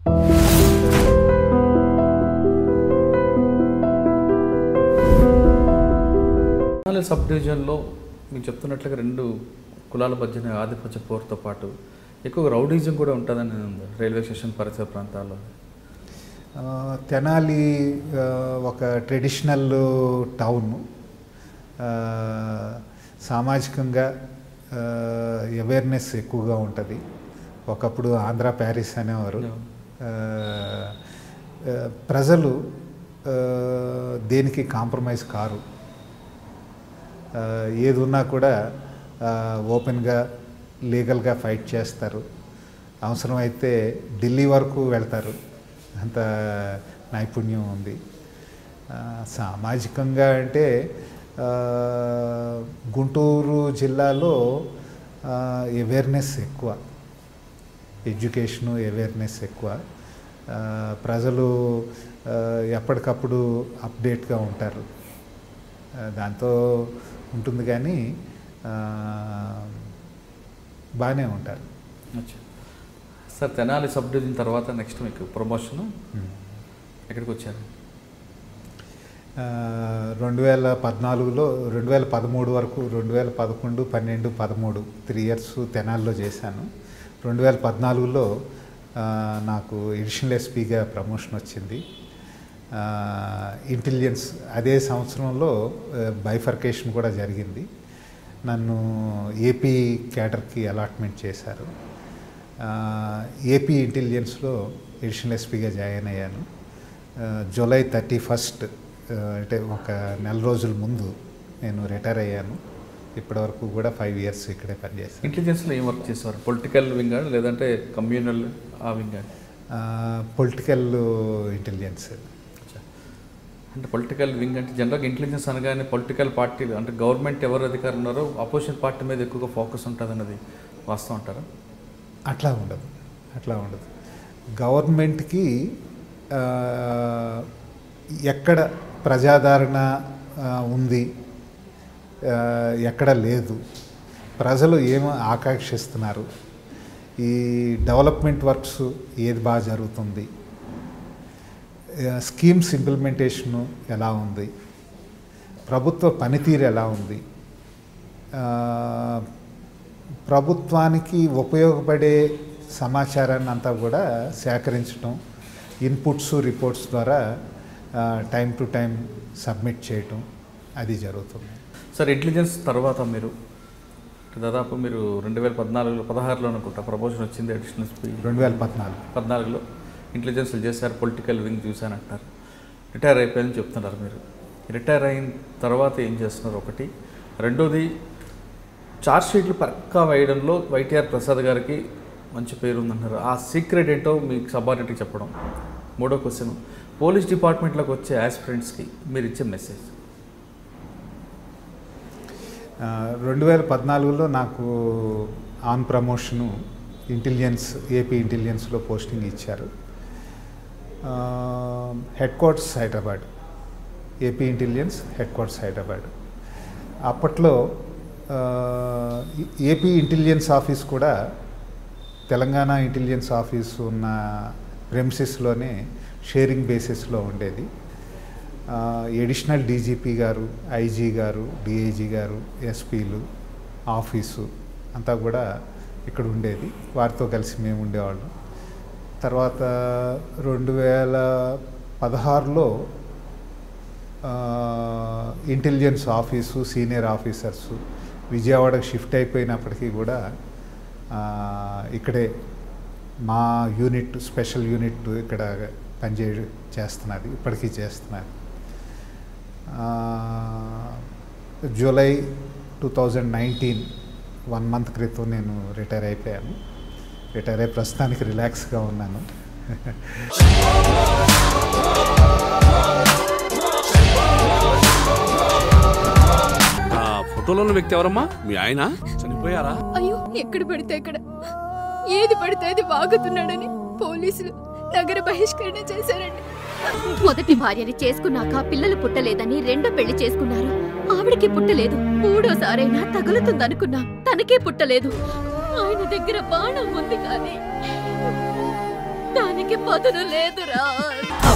Tenali sub డివిజన్లో మీరు చెప్తున్నట్లుగా రెండు కులాల మధ్యన ఆధిపత్య పోరుతో పాటు ఎక్కువ రౌడీజం కూడా ఉంటుందని ఉంది రైల్వే స్టేషన్ పరిసర ప్రాంతాల్లో ఆ, తెనాలి ఆ, ఒక ట్రెడిషనల్ టౌన్ ఆ, సామాజికంగా అవేర్నెస్ ఎక్కువగా ఉంటుంది ఒకప్పుడు ఆంధ్ర ప్యారిస్ అనేవారు ఆ, ఆ, ప్రజలు ఆ, దేనికి కాంప్రమైజ్ కారు ఆ, ఏది ఉన్నా కూడా ఆ, ఓపెన్గా లీగల్గా ఫైట్ చేస్తారు అవసరమైతే ఢిల్లీ వరకు వెళ్తారు అంత నైపుణ్యం ఉంది ఆ, సామాజికంగా అంటే ఆ, గుంటూరు జిల్లాలో అవేర్నెస్ ఎక్కువ ఎడ్యుకేషను అవేర్నెస్ ఎక్కువ ఆ, ప్రజలు ఆ, ఎప్పటికప్పుడు అప్డేట్గా ఉంటారు ఆ, దాంతో ఉంటుంది కానీ ఆ, బాగానే ఉంటారు అచ్చా సార్ తెనాలి సబ్ డివిజన్ తర్వాత నెక్స్ట్ మీకు ప్రమోషన్ ఉమ్. ఎక్కడికి వచ్చారు ఆ, రెండు వేల పద్నాలుగులో రెండు వేల పదమూడు వరకు రెండు వేల పదకొండు పన్నెండు పదమూడు త్రీ ఇయర్స్ తెనాల్లో చేశాను రెండు వేల పద్నాలుగులో ఆ, నాకు ఎడిషనల్ ఎస్పీగా ప్రమోషన్ వచ్చింది ఆ, ఇంటెలిజెన్స్ అదే సంవత్సరంలో బైఫర్కేషన్ కూడా జరిగింది నన్ను ఏపీ క్యాడర్కి అలాట్మెంట్ చేశారు ఆ, ఏపీ ఇంటెలిజెన్స్లో ఎడిషనల్ ఎస్పీగా జాయిన్ అయ్యాను ఆ, జూలై థర్టీ ఫస్ట్ అంటే ఒక నెల రోజుల ముందు నేను రిటైర్ అయ్యాను ఇప్పటివరకు కూడా ఫైవ్ ఇయర్స్ ఇక్కడే పనిచేశాను ఇంటెలిజెన్స్లో ఏం వర్క్ చేసేవారు పొలిటికల్ వింగ్ లేదంటే కమ్యూనల్ ఆ వింగ్ పొలిటికల్ ఇంటెలిజెన్స్ అచ్చా. అంటే పొలిటికల్ వింగ్ అంటే జనరల్గా ఇంటెలిజెన్స్ అనగానే పొలిటికల్ పార్టీలు అంటే గవర్నమెంట్ ఎవరు అధికారం ఉన్నారో అపోజిషన్ పార్టీ మీద ఎక్కువగా ఫోకస్ ఉంటుంది అన్నది వాస్తవం అంటారా అట్లా ఉండదు అట్లా ఉండదు గవర్నమెంట్కి ఆ, ఎక్కడ ప్రజాదరణ ఆ, ఉంది ఆ, ఎక్కడ లేదు ప్రజలు ఏం ఆకాంక్షిస్తున్నారు ఈ డెవలప్మెంట్ వర్క్స్ ఏది బాగా జరుగుతుంది ఆ, స్కీమ్స్ ఇంప్లిమెంటేషను ఎలా ఉంది ప్రభుత్వ పనితీరు ఎలా ఉంది ఆ, ప్రభుత్వానికి ఉపయోగపడే సమాచారాన్ని అంతా కూడా సేకరించడం ఇన్పుట్స్ రిపోర్ట్స్ ద్వారా టైం టు టైం సబ్మిట్ చేయటం అది జరుగుతుంది సార్ ఇంటెలిజెన్స్ తర్వాత మీరు దాదాపు మీరు రెండు వేల పద్నాలుగులో పదహారులో అనుకుంటా ప్రమోషన్ వచ్చింది అడిషనల్ స్పీడ్ రెండు వేల పద్నాలుగు పద్నాలుగులో ఇంటెలిజెన్స్ చేశారు పొలిటికల్ వింగ్ చూశానంటారు రిటైర్ అయిపోయారని చెప్తున్నారు మీరు రిటైర్ అయిన తర్వాత ఏం చేస్తున్నారు ఒకటి రెండోది చార్జ్ షీట్లు పక్కా వేయడంలో వైటీఆర్ ప్రసాద్ గారికి మంచి పేరు ఉందన్నారు ఆ సీక్రెట్ ఏంటో మీకు సబార్డినేట్కి చెప్పడం మూడో క్వశ్చన్ పోలీస్ డిపార్ట్మెంట్లోకి వచ్చే ఆస్పిరెంట్స్కి మీరు ఇచ్చే మెసేజ్ రెండు వేల పద్నాలుగులో నాకు ఆన్ ప్రమోషను ఇంటెలిజెన్స్ ఏపీ ఇంటెలిజెన్స్లో పోస్టింగ్ ఇచ్చారు headquarters Hyderabad AP intelligence headquarters Hyderabad అప్పట్లో ఆ, ఏపీ ఇంటెలిజెన్స్ ఆఫీస్ కూడా తెలంగాణ ఇంటెలిజెన్స్ ఆఫీస్ ఉన్న ప్రెమిసెస్లోనే షేరింగ్ బేసిస్లో ఉండేది ఆ, ఎడిషనల్ డీజీపీ గారు ఐజీ గారు డిఐజీ గారు ఎస్పీలు ఆఫీసు అంతా కూడా ఇక్కడ ఉండేది వారితో కలిసి మేము ఉండేవాళ్ళం తర్వాత రెండు వేల పదహారులో ఇంటెలిజెన్స్ ఆఫీసు సీనియర్ ఆఫీసర్సు విజయవాడకు షిఫ్ట్ అయిపోయినప్పటికీ కూడా ఆ, ఇక్కడే మా యూనిట్ స్పెషల్ యూనిట్ ఇక్కడ పనిచే చేస్తున్నది ఇప్పటికీ చేస్తున్నది ఆ, July two thousand nineteen one month క్రితం నేను రిటైర్ అయిపోయాను రిటైర్ అయి ప్రస్తుతానికి రిలాక్స్గా ఉన్నాను ఆ ఫోటోలో ఉన్న వ్యక్తి ఎవరమ్మా మీ ఆయన చనిపోయారా అయ్యో ఎక్కడ పడితే అక్కడ ఏది పడితే అది వాగుతున్నాడని పోలీసులు నగర బహిష్కరణ చేశారండి మొదటి భార్యని చేసుకున్నాక పిల్లలు పుట్టలేదని రెండో పెళ్లి చేసుకున్నారు ఆవిడకి పుట్టలేదు మూడోసారైనా తగులుతుందనుకున్నాం తనకే పుట్టలేదు ఆయన దగ్గర బాణం ఉంది కానీ దానికి దానికి పదును లేదురా